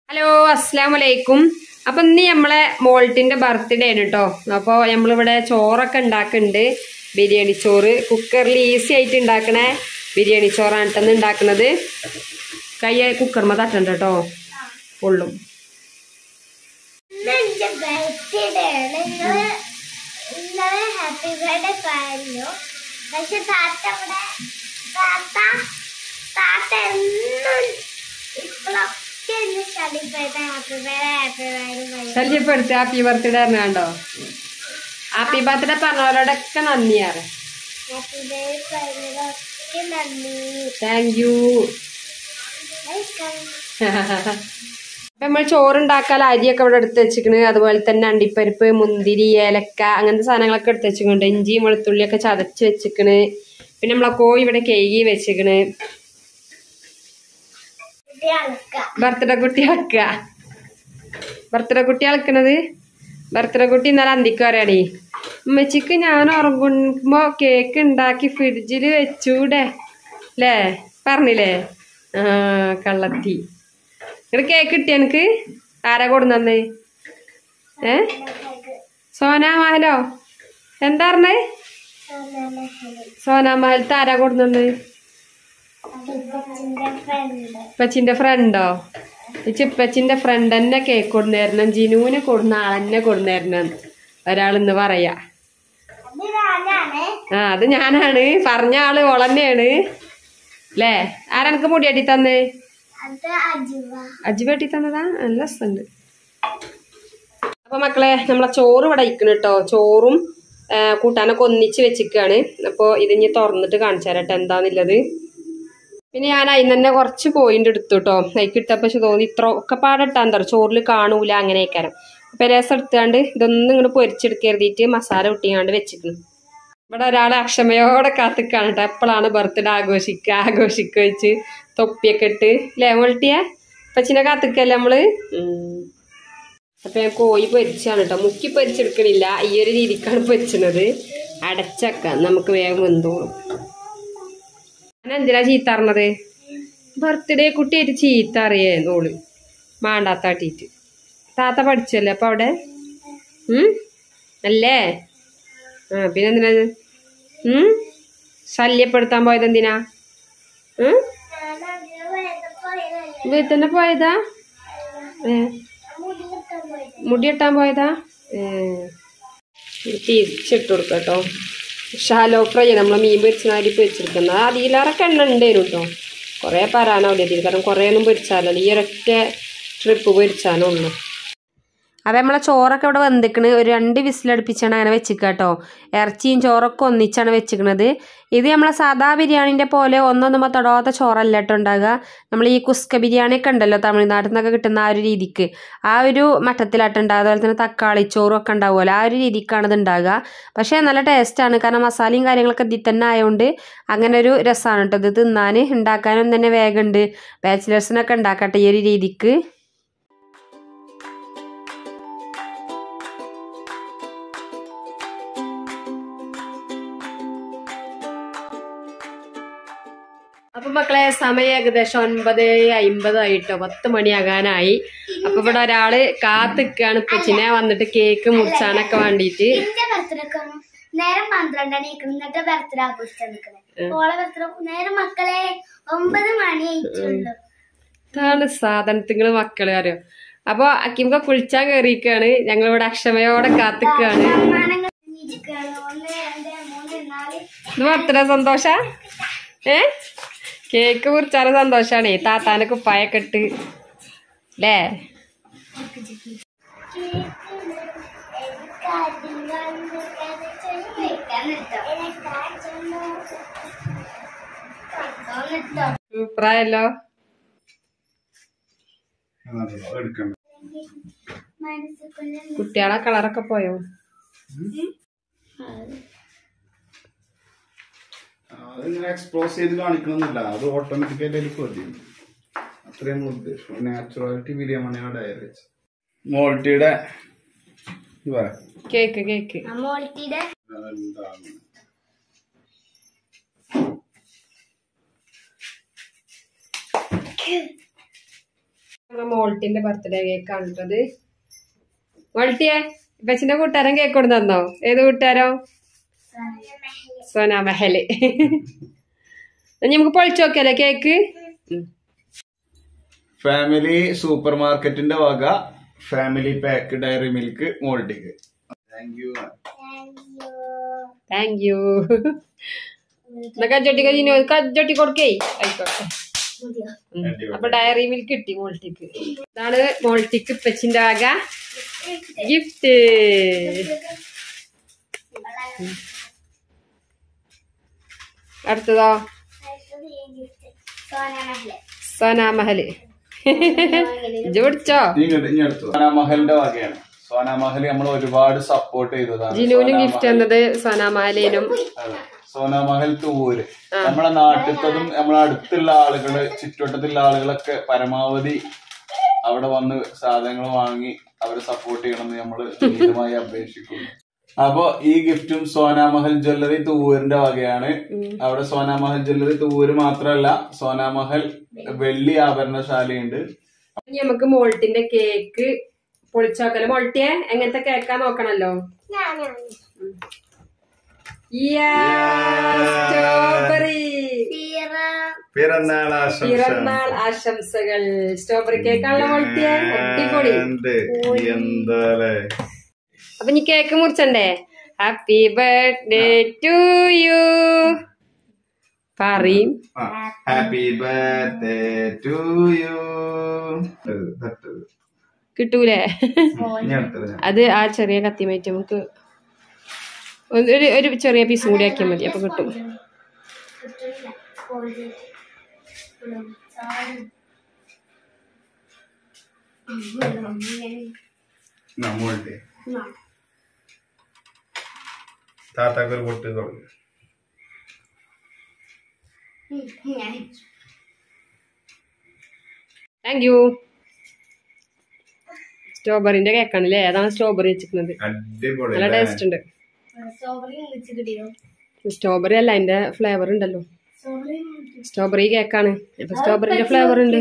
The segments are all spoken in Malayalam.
ഹലോ അസ്സാം വലൈക്കും അപ്പൊ ഇന്ന് നമ്മളെ മോൾട്ടിന്റെ ബർത്ത്ഡേ ആണ് കേട്ടോ അപ്പോൾ നമ്മളിവിടെ ചോറൊക്കെ ഉണ്ടാക്കുന്നുണ്ട് ബിരിയാണി ചോറ് കുക്കറിൽ ഈസി ആയിട്ട് ഉണ്ടാക്കണ ബിരിയാണി ചോറാണ് കേട്ടോ ഇന്ന് ഉണ്ടാക്കുന്നത് കൈ കുക്കർമ തട്ടണ്ട കേട്ടോ ഉള്ളും എന്റെ ബർത്ത്ഡേ ആണ് ഇന്നലെ ഇന്നലെ ഹാപ്പി ബർത്ത്ഡേ പറഞ്ഞു പക്ഷെ താത്ത ഇവിടെ താത്ത താത്ത എന്നും ഇപ്പോഴൊക്കെ എന്നെ ഷടിപ്പോയിട്ട് ഹാപ്പി ബർത്ത്ഡേ ഹാപ്പി ബർത്ത്ഡേ പറയും ശല്യപ്പെടുത്ത് ഹാപ്പി ബർത്ത്ഡേ പറഞ്ഞാണ്ടോ ഹാപ്പി ബർത്ത്ഡേ പറഞ്ഞവരോടൊക്കെ നന്ദിയാറ് ഹാപ്പി ബർത്ത്ഡേ പറഞ്ഞതൊക്കെ നന്ദി താങ്ക് യു വെൽക്കം അപ്പൊ നമ്മൾ ചോറുണ്ടാക്കാൻ അരിയൊക്കെ ഇവിടെ എടുത്ത് വെച്ചിക്കണ് അതുപോലെ തന്നെ അണ്ടിപ്പരിപ്പ് മുന്തിരി ഏലക്ക അങ്ങനത്തെ സാധനങ്ങളൊക്കെ എടുത്ത് വെച്ചിട്ടുണ്ട് ഇഞ്ചിയും വെളുത്തുള്ളിയൊക്കെ ചതച്ച് വെച്ചിക്കണ് പിന്നെ നമ്മളെ കോഴി ഇവിടെ കേകി വെച്ചിക്കണ് കുട്ടികൾക്ക് ബർത്ത്ഡേ കുട്ടി ആക്കുക ബർത്ത്ഡേ കുട്ടി അളക്കണത് ബർത്ത്ഡേ കുട്ടി ഇന്നലെ അന്തിക്ക് പറയാടി ഉമ്മച്ചിക്ക് ഞാൻ ഉറങ്ങുമ്പോ കേക്ക് ഉണ്ടാക്കി ഫ്രിഡ്ജിൽ വെച്ചൂടെ അല്ലേ പറഞ്ഞില്ലേ ആ കള്ളത്തി ഇവിടെ കേക്ക് കിട്ടിയ എനിക്ക് ആരാ കൊടുന്നേ ഏ സോനാ മഹലോ എന്താ പറഞ്ഞേ സോനാ മഹലത്ത് ആരാ കൊടുന്നേ ഫ്രണ്ട് ഇപ്പച്ചിന്റെ ഫ്രണ്ടോ ഇപ്പച്ചിന്റെ ഫ്രണ്ട് തന്നെ കേക്ക് കൊടുന്നേരണം ജിനുവിന് കൊടുന്ന ആളെന്നെ കൊടുന്നേരണം ഒരാൾ ഇന്ന് പറയാ അത് ഞാനാണ് ആ അത് ഞാനാണ് പറഞ്ഞ ആള് ഓളന്നെയാണ് അല്ലേ ആരെനക്ക് മുടി അടി തന്നേ അത് അജുവ അജി വെട്ടി തന്നതാ നല്ല രസമുണ്ട് അപ്പൊ മക്കളെ നമ്മളെ ചോറ് ഇവിടെ ഇരിക്കണം കേട്ടോ ചോറും ആ, കൂട്ടാനൊക്കെ ഒന്നിച്ച് വെച്ചിക്കാണ് അപ്പോൾ ഇതിഞ്ഞ് തുറന്നിട്ട് കാണിച്ചു തരാം കേട്ടോ എന്താന്നുള്ളത് പിന്നെ ഞാൻ അതിന് തന്നെ കുറച്ച് പോയിന്റ് എടുത്തു കേട്ടോ അതിക്ക് ഇട്ടപ്പോൾ പക്ഷെ തോന്നി ഇത്ര ഒക്കെ പാടിട്ടാ എന്താ പറയുക ചോറിൽ കാണൂല അങ്ങനെയൊക്കെ അപ്പം രസം എടുത്താണ്ട് ഇതൊന്നും ഇങ്ങനെ പൊരിച്ചെടുക്കരുതിയിട്ട് മസാല ഒട്ടിയാണ്ട് വെച്ചിക്കണം ഇവിടെ ഒരാൾ അക്ഷമയോടെ കാത്തിക്കാണ് കേട്ടോ എപ്പോഴാണ് ബർത്ത്ഡേ ആഘോഷിക്കുക ആഘോഷിക്കുക വെച്ച് തൊപ്പിയൊക്കെ ഇട്ട് അല്ലേ മോൾട്ടിയ പച്ചിനെ കാത്തിക്കല്ലേ നമ്മള് ഉം. അപ്പൊ ഞാൻ കോഴി പൊരിച്ചാണ് കേട്ടോ മുക്കി പൊരിച്ചെടുക്കണില്ല ഈ ഒരു രീതിക്കാണ് പൊരിച്ചത് അടച്ചക്ക നമുക്ക് വേഗം വെന്തോളും ഞാൻ എന്തിനാ ചീത്ത അറിഞ്ഞത് ബർത്ത്ഡേ കുട്ടിയായിട്ട് ചീത്ത അറിയേ നോള് മാണ്ടാത്താട്ടിട്ട് താത്ത പഠിച്ചല്ലേ അപ്പൊ അവിടെ ഉം അല്ലേ ആ പിന്നെ എന്തിനാ ഇത്? ഉം ശല്യപ്പെടുത്താൻ പോയത് എന്തിനാ ഉം വീട്ടിൽ തന്നെ പോയതാ ഏ മുടി ഇട്ടാൻ പോയതാ ഏ തിരിച്ചിട്ട് കൊടുക്കാം കേട്ടോ ഷാലോ ഫ്രൈ നമ്മളെ മീൻ പൊരിച്ച അരി പൊരിച്ചെടുക്കുന്നത് അതിലേറൊക്കെ എണ്ണ ഉണ്ടേനു കേട്ടോ കുറേ പരാൻ അവിടെ എത്തിയത് കാരണം കുറേ ഒന്നും പൊരിച്ചാലോ ഈ ഒരൊറ്റ ട്രിപ്പ് പൊരിച്ചാലേ ഉള്ളൂ അപ്പം നമ്മളെ ചോറൊക്കെ ഇവിടെ വെന്തിക്കണ് ഒരു രണ്ട് വിസിലടുപ്പിച്ചാണ് അങ്ങനെ വെച്ചിക്കുക കേട്ടോ ഇറച്ചിയും ചോറൊക്കെ ഒന്നിച്ചാണ് വെച്ചിക്കണത് ഇത് നമ്മളെ സാദാ ബിരിയാണിൻ്റെ പോലെ ഒന്നൊന്നും തൊടാത്ത ചോറല്ല കേട്ടോ ഉണ്ടാകുക നമ്മൾ ഈ കുസ്ക ബിരിയാണി ഒക്കെ ഉണ്ടല്ലോ തമിഴ്നാട്ടിൽ നിന്നൊക്കെ കിട്ടുന്ന ആ ഒരു രീതിക്ക് ആ ഒരു മട്ടത്തിലായിട്ട് ഉണ്ടാകുക അതുപോലെ തന്നെ തക്കാളി ചോറും ഒക്കെ ഉണ്ടാവുമല്ലോ ആ ഒരു രീതിക്കാണ് ഇത് ഉണ്ടാകുക പക്ഷേ നല്ല ടേസ്റ്റാണ് കാരണം മസാലയും കാര്യങ്ങളൊക്കെ ഇതിൽ തന്നെ ആയതുകൊണ്ട് അങ്ങനെ ഒരു രസമാണ് കേട്ടോ ഇത് തിന്നാൻ ഉണ്ടാക്കാനും തന്നെ വേഗമുണ്ട് ബാച്ചിലേഴ്സിനൊക്കെ ഉണ്ടാക്കട്ടെ ഈ ഒരു രീതിക്ക് അപ്പൊ മക്കളെ സമയം ഏകദേശം ഒൻപത് അയിമ്പതായിട്ടോ പത്ത് മണിയാകാനായി അപ്പൊ ഇവിടെ ഒരാള് കാത്തിക്കാണ് ഇപ്പച്ചിനെ വന്നിട്ട് കേക്ക് മുറിച്ചാനൊക്കെ വേണ്ടിയിട്ട് എന്റെ ബർത്ത്ഡേ നേരം പന്ത്രണ്ടാണ് എന്നിട്ട് ബർത്ത്ഡേ ആഘോഷിച്ചാ നിക്കണേ ഓളെ ബർത്ത്ഡേ നേരം മക്കളെ ഒമ്പത് മണി ആയിട്ടുള്ളൂ ഇതാണ് സാധനത്തിങ്ങള് മക്കള് അറിയോ അപ്പൊ അക്കിമൊക്കെ കുളിച്ചാൻ കയറിയിരിക്കാണ് ഞങ്ങൾ ഇവിടെ അക്ഷമയോടെ കാത്തിക്കാണ് സമ്മാനങ്ങൾ ഇരിക്കുകയാണ്. ഒന്ന് രണ്ട് മൂന്ന് നാല് ഇത് ബർത്ത്ഡേ സന്തോഷ ഏ കേക്ക് മുറിച്ചാല് സന്തോഷാണേ താത്താന്റെ കുപ്പായൊക്കെ ഇട്ട് അല്ലേ സൂപ്പറായല്ലോ എടുക്കണ്ട കുട്ടികളെ കളറൊക്കെ പോയോ അതിങ്ങനെ എക്സ്പ്ലോസ് ചെയ്ത് കാണിക്കണമെന്നില്ല അത് ഓട്ടോമാറ്റിക്കായിട്ട് അതിൽ പതിയും അത്രയും ഉദ്ദേശം നാച്ചുറാലിറ്റി ബിരിയാണി അവിടെ വെച്ച് മോൾട്ടിയുടെ ഇത് പറ കേക്ക് കേക്ക് മോൾട്ടിയുടെ അതെന്താണ് നമ്മുടെ മോൾട്ടിന്റെ ബർത്ത്ഡേ കേക്ക് കണ്ടത് മോൾട്ടിയെ ഇപ്പച്ചിന്റെ കൂട്ടുകാരൻ കേക്ക് കൊടുത്തു തന്നോ ഏത് കൂട്ടുകാരോ സോന മെഹല് ഇനി നമുക്ക് പൊളിച്ചു നോക്കിയാലേ കേക്ക് ഉം. ഫാമിലി സൂപ്പർ മാർക്കറ്റിന്റെ വക ഫാമിലി പാക്ക് ഡയറി മിൽക്ക് മോൾട്ടിക്ക് താങ്ക് യു താങ്ക് യു എന്നാ കജ്ജട്ടി കഴിഞ്ഞു കജ്ജട്ടി കൊടുക്കേ ആയിക്കോട്ടെ ഉം. അപ്പൊ ഡയറി മിൽക്ക് കിട്ടി മോൾട്ടിക്ക് ഇതാണ് മോൾട്ടിക്ക് ഇപ്പച്ചിന്റെ വക ഗിഫ്റ്റ് അടുത്തതോ സോന മഹല് ഇജ്ജ് പിടിച്ചോ ഇങ്ങോട്ട് ഇനി അടുത്തു സോനാ മഹലിന്റെ വകയാണ് സോനാ മഹൽ നമ്മൾ ഒരുപാട് സപ്പോർട്ട് ചെയ്തതാണ് ജിനുവിനും സോനാ ഗിഫ്റ്റ് തന്നത് സോന മഹലിനും അതെ. സോനാ മഹൽ തൂര് നമ്മളെ നാട്ടിലത്തതും നമ്മളെ അടുത്തുള്ള ആളുകള് ചുറ്റുവട്ടത്തുള്ള ആളുകളൊക്കെ പരമാവധി അവിടെ വന്ന് സാധനങ്ങൾ വാങ്ങി അവരെ സപ്പോർട്ട് ചെയ്യണമെന്ന് നമ്മള് നീതമായി അപേക്ഷിക്കുന്നു അപ്പൊ ഈ ഗിഫ്റ്റും സോനാമഹൽ ജ്വല്ലറി തൂവൂരിന്റെ വകയാണ് അവിടെ സോനാമഹൽ ജ്വല്ലറി തൂവൂര് മാത്രമല്ല സോനാമഹൽ വെള്ളി ആഭരണശാലയുണ്ട് ഇനി നമുക്ക് മോൾട്ടിന്റെ കേക്ക് പൊളിച്ചോക്കല് മോൾട്ടിയെ എങ്ങനത്തെ കേക്കാ നോക്കണല്ലോ സ്ട്രോബെറി പിറന്നാൾ പിറന്നാൾ ആശംസകൾ സ്ട്രോബെറി കേക്കാണല്ലോ മോൾട്ടിയെ അടിപൊളി എന്താ അപ്പൊ ഇനി കേക്ക് മുറിച്ചണ്ടേ ഹാപ്പി ബർത്ത്ഡേ ടു യു പറയും ഹാപ്പി ബർത്ത്ഡേ ടു യു കിട്ടൂലേ ഞാൻ അടുത്തത് ഞാൻ. അത് ആ ചെറിയ കത്തിമേറ്റ് നമുക്ക് ഒരു ഒരു- ഒരു ചെറിയ പീസും കൂടി ആക്കിയാൽ മതി അപ്പൊ കിട്ടും നമ്മളുടെ താത്താക്കൊരു പൊട്ട് തുടങ്ങി താങ്ക് യു സ്ട്രോബെറിന്റെ കേക്കാണല്ലേ അതാണ് സ്ട്രോബെറി വെച്ചിരിക്കുന്നത് അടിപൊളി നല്ല ടേസ്റ്റ് ഉണ്ട് സ്ട്രോബെറി അല്ല അതിന്റെ ഫ്ലേവർ ഉണ്ടല്ലോ സ്ട്രോബെറി കേക്കാണ് ഇപ്പൊ സ്ട്രോബെറിന്റെ ഫ്ലേവർ ഉണ്ട്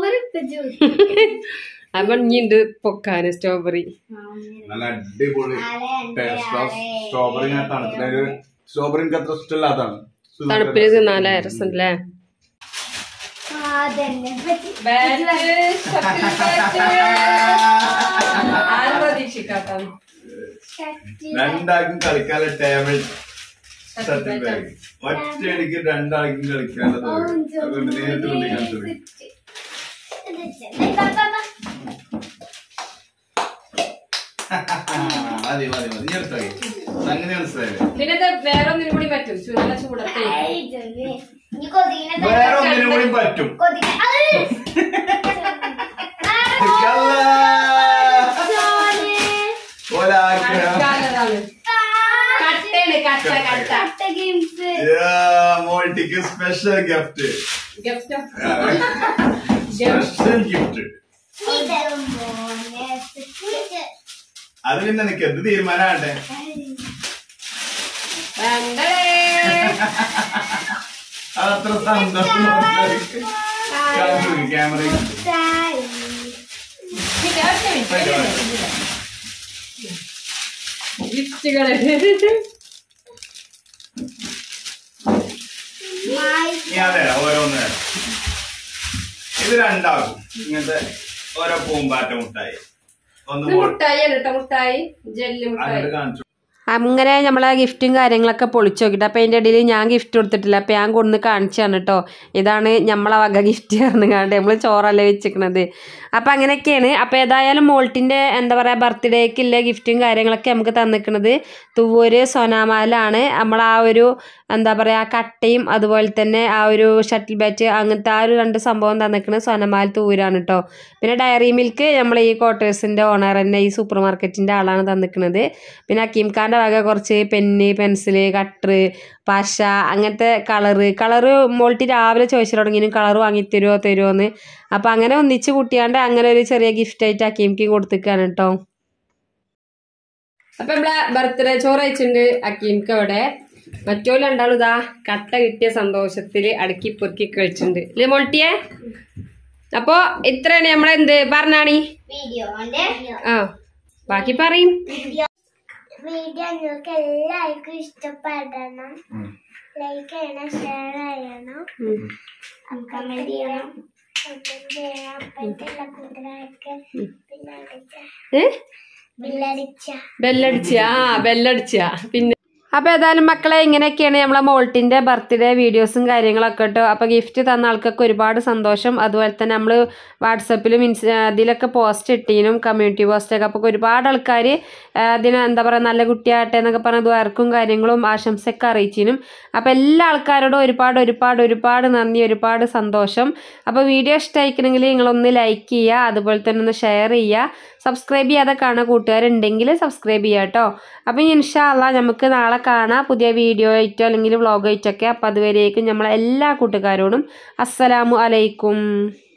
അപ്പൊ ഇനിയുണ്ട് പൊക്കാന് സ്ട്രോബെറി നല്ല അടിപൊളി ടേസ്റ്റ് സ്ട്രോബെറി ഞാൻ തണുപ്പില്ല സ്ട്രോബെറി എനിക്ക് അത്ര ഇഷ്ടമില്ലാത്തതാണ് തണുപ്പില് തിന്നാലേ രസമുണ്ടല്ലേ ആരും പ്രതീക്ഷിക്കാത്ത രണ്ടാൾക്കും കളിക്കാനുള്ള ടേബിൾ സർട്ടിഫിക്കറ്റ് ഒറ്റയടിക്ക് രണ്ടാൾക്കും കളിക്കാനുള്ളത് അതുകൊണ്ട് നേരിട്ട് കൊണ്ട് ഞാൻ ചോദിക്കും മതി മതി മതി ഞാൻ എടുത്തോ അങ്ങനെ മനസ്സിലായില്ലേ പിന്നെ ഇത് വേറെ ഒന്നിനും കൂടി പറ്റും ചു- നല്ല ചൂടത്തെ വേറെ ഒന്നിനും കൂടി പറ്റും ഒരാഗ്രഹം കാലതാണ്. കട്ടയാണ് കട്ട കട്ട മോൾട്ടിക്ക് special gift gift special gift അത് പിന്നെ നിനക്ക് എന്ത് തീരുമാനമാണ്ടേ അതത്ര സന്തോഷം ക്യാമറ ഗിഫ്റ്റുകള് ഞാൻ തരാം ഓരോന്ന് തരാം ഇത് രണ്ടാകും ഇങ്ങനത്തെ ഓരോ പൂമ്പാറ്റ മുട്ടായി ഒന്ന് ഇത് മുട്ടായി ആണ് കേട്ടോ മുട്ടായി ജെല്ലി മുട്ടായി അങ്ങോട്ട് കാണിച്ചു അങ്ങനെ നമ്മളെ ഗിഫ്റ്റും കാര്യങ്ങളൊക്കെ പൊളിച്ചു നോക്കിയിട്ട് അപ്പോൾ അതിൻ്റെ ഇടയിൽ ഞാൻ ഗിഫ്റ്റ് കൊടുത്തിട്ടില്ല അപ്പോൾ ഞാൻ കൊണ്ടുവന്ന് കാണിച്ചാണ് കേട്ടോ ഇതാണ് നമ്മളെ വക ഗിഫ്റ്റ് പറഞ്ഞാണ്ട് നമ്മൾ ചോറല്ലേ വെച്ചിരിക്കണത് അപ്പോൾ അങ്ങനെയൊക്കെയാണ് അപ്പോൾ ഏതായാലും മോൾട്ടിൻ്റെ എന്താ പറയുക ബർത്ത്ഡേക്കുള്ള ഗിഫ്റ്റും കാര്യങ്ങളൊക്കെ നമുക്ക് തന്നിക്കണത് തുവൂര് സോനാമാലാണ് നമ്മൾ ആ ഒരു എന്താ പറയുക കട്ടയും അതുപോലെ തന്നെ ആ ഒരു ഷട്ടിൽ ബാറ്റ് അങ്ങനത്തെ ആ ഒരു രണ്ട് സംഭവം തന്നിക്കുന്നത് സോനമാൽ തൂരാണ് കേട്ടോ പിന്നെ ഡയറി മിൽക്ക് നമ്മൾ ഈ ക്വാർട്ടേഴ്സിൻ്റെ ഓണർ തന്നെ ഈ സൂപ്പർ മാർക്കറ്റിൻ്റെ ആളാണ് തന്നിക്കുന്നത് പിന്നെ അക്കീം ഖാൻ്റെ വക കുറച്ച് പെന്ന് പെൻസില് കട്ടർ പശ അങ്ങനത്തെ കളറ് കളറ് മോൾട്ടി രാവിലെ ചോദിച്ചു തുടങ്ങിയും കളർ വാങ്ങി തരുമോ തരുമോ എന്ന് അപ്പോൾ അങ്ങനെ ഒന്നിച്ച് കൂട്ടിയാണ്ട് അങ്ങനെ ഒരു ചെറിയ ഗിഫ്റ്റ് ആയിട്ട് അക്കീംക്ക് കൊടുത്തിക്കാണ് കേട്ടോ അപ്പൊ നമ്മളെ ബർത്ത്ഡേ ചോറ് അയച്ചിട്ടുണ്ട് അക്കീംക്ക് അവിടെ മറ്റോല് രണ്ടാളും ഇതാ കട്ട കിട്ടിയ സന്തോഷത്തില് അടുക്കി പൊറുക്കി കഴിച്ചിട്ടുണ്ട് ഇല്ലേ മോൾട്ടിയെ അപ്പൊ ഇത്രയാണ് നമ്മളെന്ത് പറഞ്ഞാണി വീഡിയോന്റെ ആ ബാക്കി പറയും വീഡിയോ നിങ്ങൾക്ക് എല്ലാവർക്കും ഇഷ്ടപ്പെടണം ലൈക്ക് ചെയ്യണം ഷെയർ ചെയ്യണം കമന്റ് ചെയ്യണം കമന്റ് ചെയ്യണം അപ്പോഴത്തെ എല്ലാ കൂട്ടുകാർക്ക് ബില്ലടിച്ച ഏ ബില്ലടിച്ച ബെല്ലടിച്ച ആ ബെല്ലടിച്ച പിന്നെ അപ്പൊ ഏതായാലും മക്കളെ ഇങ്ങനെയൊക്കെയാണ് നമ്മളെ മോൾട്ടിന്റെ ബർത്ത്ഡേ വീഡിയോസും കാര്യങ്ങളൊക്കെ കേട്ടോ അപ്പൊ ഗിഫ്റ്റ് തന്ന ആൾക്കൊക്കെ ഒരുപാട് സന്തോഷം അതുപോലെ തന്നെ നമ്മൾ വാട്സപ്പിലും ഇൻസ് ഇതിലൊക്കെ പോസ്റ്റ് ഇട്ടീനും കമ്മ്യൂണിറ്റി പോസ്റ്റൊക്കെ അപ്പോൾ ഒരുപാട് ആൾക്കാർ അതിന് എന്താ പറയുക നല്ല കുട്ടിയാട്ടെ എന്നൊക്കെ പറഞ്ഞത് വർക്കും കാര്യങ്ങളും ആശംസയൊക്കെ അറിയിച്ചിനും അപ്പോൾ എല്ലാ ആൾക്കാരോടും ഒരുപാട് ഒരുപാട് ഒരുപാട് നന്ദി ഒരുപാട് സന്തോഷം അപ്പോൾ വീഡിയോ ഇഷ്ടമായിക്കണമെങ്കിൽ നിങ്ങളൊന്ന് ലൈക്ക് ചെയ്യുക അതുപോലെ തന്നെ ഒന്ന് ഷെയർ ചെയ്യുക സബ്സ്ക്രൈബ് ചെയ്യാതെ കാണുന്ന കൂട്ടുകാരുണ്ടെങ്കിൽ സബ്സ്ക്രൈബ് ചെയ്യുക കേട്ടോ അപ്പോൾ ഇൻഷാല്ല നമുക്ക് നാളെ കാണാം പുതിയ വീഡിയോ ആയിട്ടോ അല്ലെങ്കിൽ വ്ളോഗ് ആയിട്ടൊക്കെ അപ്പോൾ അതുവരേക്കും നമ്മളെ എല്ലാ കൂട്ടുകാരോടും അസ്സലാമു അലൈക്കും